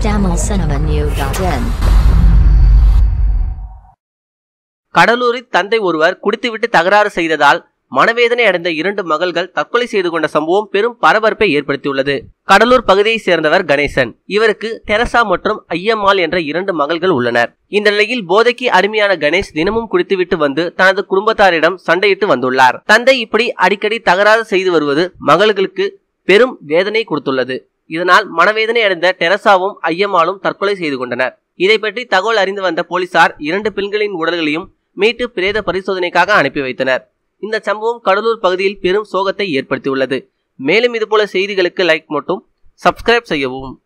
tamilcinemanew.in கடலூரில் தந்தை ஒருவர் குடித்துவிட்டு தகராறு செய்ததால் மனவேதனை அடைந்த இரண்டு மகள்கள் தற்கொலை செய்து கொண்ட சம்பவம் பெரும் பரபரப்பை ஏற்படுத்தியுள்ளது கடலூர் பகுதியைச் சேர்ந்தவர் கணேசன் இவருக்கு தெரசா மற்றும் ஐயம்மாள் என்ற இரண்டு மகள்கள் உள்ளனர் இந்த நிலையில் போதைக்கு அருமையான கணேஷ் தினமும் குடித்துவிட்டு வந்து தனது குடும்பத்தாரிடம் சண்டையிட்டு வந்துள்ளார் தந்தை இப்படி அடிக்கடி தகராறு செய்து வருவது மகள்களுக்கு பெரும் வேதனை கொடுத்துள்ளது இதனால் மனவேதனை அடைந்த டெரசாவும் ஐயம்மாளும் தற்கொலை செய்து கொண்டனர் இதை பற்றி தகவல் அறிந்து வந்த போலீசார் இரண்டு பெண்களின் உடல்களையும் மீட்டு பிரேத பரிசோதனைக்காக அனுப்பி வைத்தனர் இந்த சம்பவம் கடலூர் பகுதியில் பெரும் சோகத்தை ஏற்படுத்தியுள்ளது மேலும் இதுபோல செய்திகளுக்கு லைக் மட்டும் சப்ஸ்கிரைப் செய்யவும்